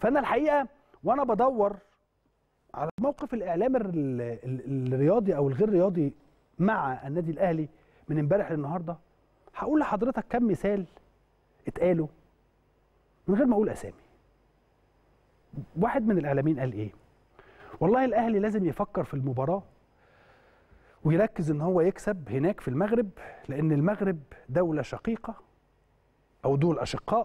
فانا الحقيقه وانا بدور على موقف الاعلام ال- ال- الرياضي او الغير رياضي مع النادي الاهلي من امبارح للنهارده هقول لحضرتك كم مثال اتقالوا من غير ما اقول اسامي واحد من الاعلاميين قال ايه والله الاهلي لازم يفكر في المباراه ويركز ان هو يكسب هناك في المغرب لان المغرب دوله شقيقه او دول اشقاء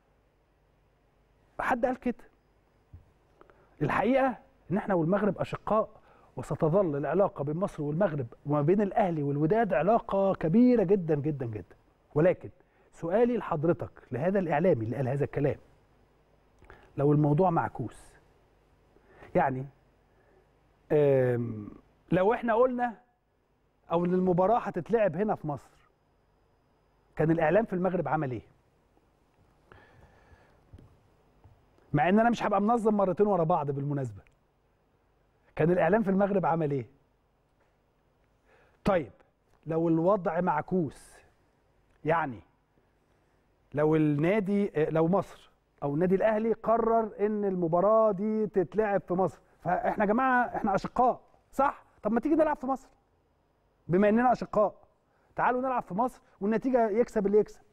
حد قال كده الحقيقه ان احنا والمغرب اشقاء وستظل العلاقه بين مصر والمغرب وما بين الاهلي والوداد علاقه كبيره جدا جدا جدا ولكن سؤالي لحضرتك لهذا الاعلامي اللي قال هذا الكلام لو الموضوع معكوس يعني آم، لو احنا قلنا او ان المباراه هتتلعب هنا في مصر كان الاعلام في المغرب عمل ايه مع ان انا مش هبقى منظم مرتين ورا بعض بالمناسبه كان الاعلام في المغرب عمل ايه طيب لو الوضع معكوس يعني لو النادي آه، لو مصر او النادي الاهلي قرر ان المباراه دي تتلعب في مصر فاحنا يا جماعه احنا اشقاء صح طب ما تيجي نلعب في مصر بما اننا اشقاء تعالوا نلعب في مصر والنتيجه يكسب اللي يكسب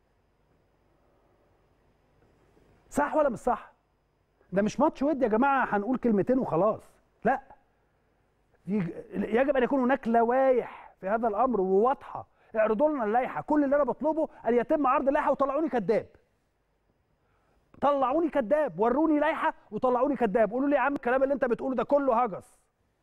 صح ولا مش صح ده مش ماتش ود يا جماعه هنقول كلمتين وخلاص لا يج- يجب ان يكون هناك لوائح في هذا الامر وواضحه اعرضوا لنا اللائحه كل اللي انا بطلبه ان يتم عرض اللائحه وطلعوني كذاب طلعوني كذاب وروني لائحه وطلعوني كذاب قولوا لي يا عم الكلام اللي انت بتقوله ده كله هجس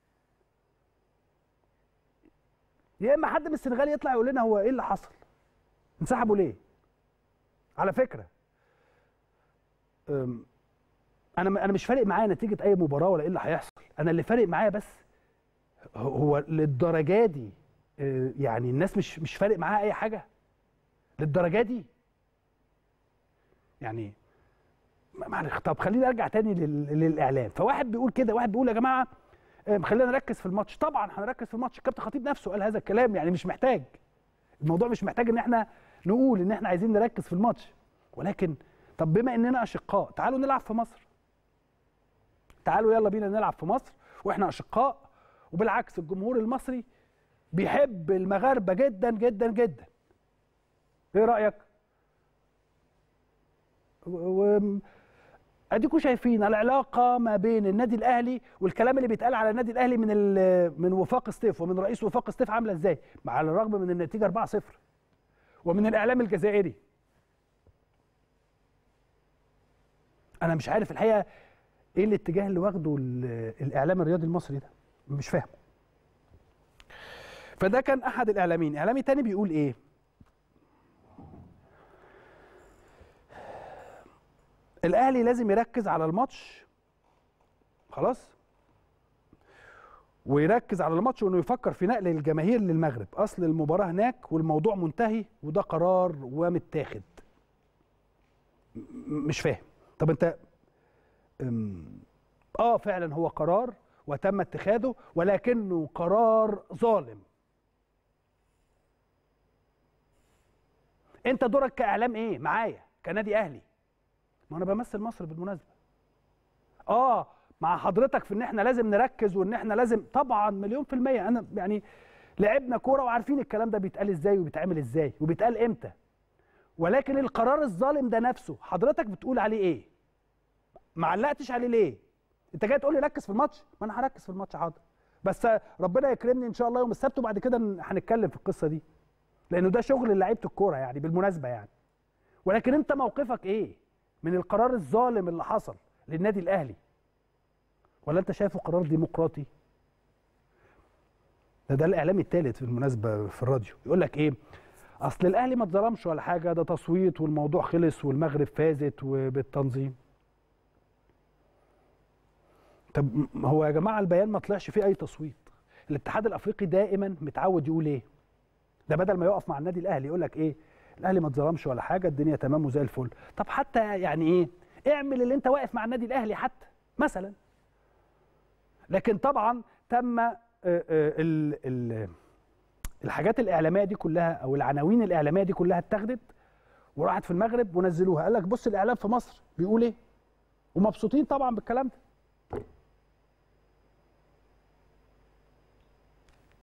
يا اما حد من السنغال يطلع يقول لنا هو ايه اللي حصل انسحبوا ليه على فكره أم، انا انا مش فارق معايا نتيجه اي مباراه ولا ايه اللي هيحصل انا اللي فارق معايا بس هو للدرجه دي آه، يعني الناس مش مش فارق معاها اي حاجه للدرجه دي يعني ما- معلش طب خليني ارجع تاني لل- للاعلام فواحد بيقول كده واحد بيقول يا جماعه آه، خلينا نركز في الماتش طبعا هنركز في الماتش الكابتن خطيب نفسه قال هذا الكلام يعني مش محتاج الموضوع مش محتاج ان احنا نقول ان احنا عايزين نركز في الماتش ولكن طب بما اننا اشقاء تعالوا نلعب في مصر تعالوا يلا بينا نلعب في مصر واحنا اشقاء وبالعكس الجمهور المصري بيحب المغاربه جدا جدا جدا ايه رايك و... و... اديكم شايفين العلاقه ما بين النادي الاهلي والكلام اللي بيتقال على النادي الاهلي من ال... من وفاق ستيف ومن رئيس وفاق ستيف عامله ازاي مع الرغم من النتيجه 4-0 ومن الاعلام الجزائري انا مش عارف الحقيقه ايه الاتجاه اللي واخده ال- الاعلام الرياضي المصري ده مش فاهم فده كان احد الاعلاميين اعلامي تاني بيقول ايه الاهلي لازم يركز على الماتش خلاص ويركز على الماتش وانه يفكر في نقل الجماهير للمغرب اصل المباراه هناك والموضوع منتهي وده قرار ومتاخد م- مش فاهم طب انت أم، اه فعلا هو قرار وتم اتخاذه ولكنه قرار ظالم انت دورك كاعلام ايه معايا كنادي اهلي ما انا بمثل مصر بالمناسبه اه مع حضرتك في ان احنا لازم نركز وان احنا لازم طبعا مليون في الميه انا يعني لعبنا كوره وعارفين الكلام ده بيتقال ازاي وبيتعمل ازاي وبيتقال امتى ولكن القرار الظالم ده نفسه حضرتك بتقول عليه ايه ما علقتش عليه ليه انت جاي تقول لي ركز في الماتش ما انا هركز في الماتش حاضر بس ربنا يكرمني ان شاء الله يوم السبت وبعد كده هنتكلم في القصه دي لانه ده شغل لعيبه الكوره يعني بالمناسبه يعني ولكن انت موقفك ايه من القرار الظالم اللي حصل للنادي الاهلي ولا انت شايفه قرار ديمقراطي ده ده الاعلامي الثالث بالمناسبه في الراديو يقول لك ايه اصل الاهلي ما اتظلمش ولا حاجه ده تصويت والموضوع خلص والمغرب فازت وبالتنظيم طب م- هو يا جماعه البيان ما طلعش فيه اي تصويت الاتحاد الافريقي دائما متعود يقول ايه ده بدل ما يقف مع النادي الاهلي يقول لك ايه الاهلي ما اتظلمش ولا حاجه الدنيا تمام وزي الفل طب حتى يعني ايه اعمل اللي انت واقف مع النادي الاهلي حتى مثلا لكن طبعا تم آه، آه، ال- ال- الحاجات الاعلاميه دي كلها او العناوين الاعلاميه دي كلها اتاخدت وراحت في المغرب ونزلوها قال لك بص الاعلام في مصر بيقول ايه ومبسوطين طبعا بالكلام ده